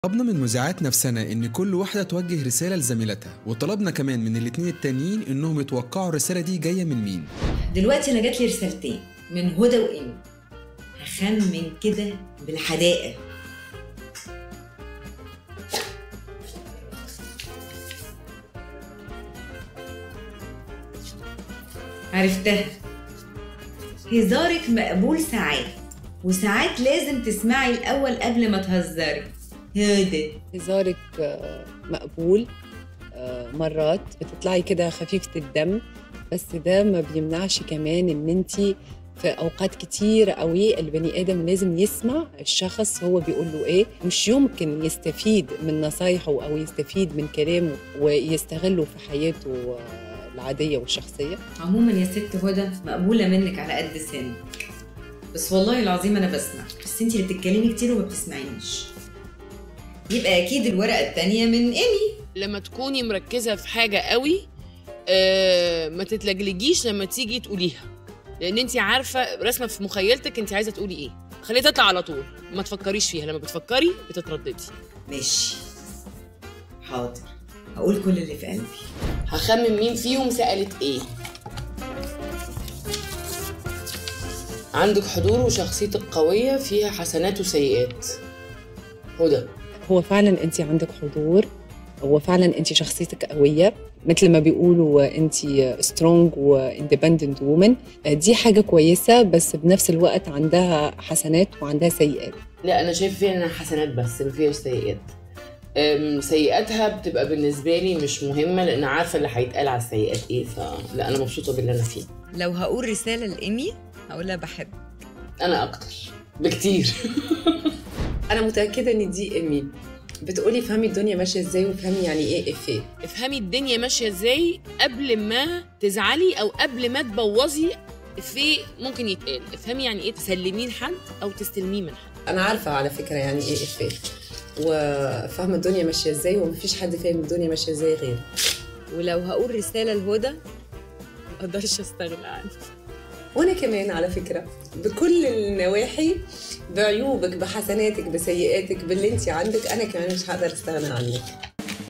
طلبنا من مذيعات نفسنا ان كل واحده توجه رساله لزميلتها وطلبنا كمان من الاتنين التانيين انهم يتوقعوا الرساله دي جايه من مين دلوقتي انا جات لي رسالتين من هدى وإيمي هخمن كده بالحدائق عرفتها هزارك مقبول ساعات وساعات لازم تسمعي الأول قبل ما تهزري هدى هزارك آه، مقبول آه، مرات بتطلعي كده خفيفة الدم بس ده ما بيمنعش كمان ان انت في اوقات كتير قوي البني ادم لازم يسمع الشخص هو بيقول له ايه مش يمكن يستفيد من نصايحه او يستفيد من كلامه ويستغله في حياته آه، العاديه والشخصيه عموما يا ست هدى مقبولة منك على قد سنك بس والله العظيم أنا بسمع بس انتي اللي بتتكلمي كتير وما بتسمعينيش يبقى أكيد الورقة التانية من إيمي لما تكوني مركزه في حاجه قوي آه ما تتلجلجيش لما تيجي تقوليها لان انت عارفه رسمه في مخيلتك انت عايزه تقولي ايه خليها تطلع على طول ما تفكريش فيها لما بتفكري بتترددي ماشي حاضر هقول كل اللي في قلبي هخمن مين فيهم سالت ايه عندك حضور وشخصيتك قويه فيها حسنات وسيئات هدى هو فعلا انت عندك حضور هو فعلا انت شخصيتك قويه مثل ما بيقولوا انت سترونج واندبندنت وومن دي حاجه كويسه بس بنفس الوقت عندها حسنات وعندها سيئات لا انا شايف فيها انها حسنات بس ما فيهاش سيئات أم، سيئاتها بتبقى بالنسبه لي مش مهمه لان عارفه اللي هيتقال على السيئات ايه فلا انا مبسوطه باللي انا فيه لو هقول رسالة لإيمي هقولها بحب انا اكتر بكتير انا متاكده ان دي ايمي بتقولي فهمي الدنيا ماشيه ازاي وفهمي يعني ايه افيه افهمي الدنيا ماشيه ازاي قبل ما تزعلي او قبل ما تبوظي افيه ممكن يتقال افهمي يعني ايه تسلميه لحد او تستلميه من حد انا عارفه على فكره يعني ايه افيه وفاهمه الدنيا ماشيه ازاي ومفيش حد فاهم الدنيا ماشيه ازاي غيري ولو هقول رسالة لهدى ما اقدرش استغنى عنه وانا كمان على فكره بكل النواحي بعيوبك بحسناتك بسيئاتك باللي انت عندك انا كمان مش هقدر استغنى عنك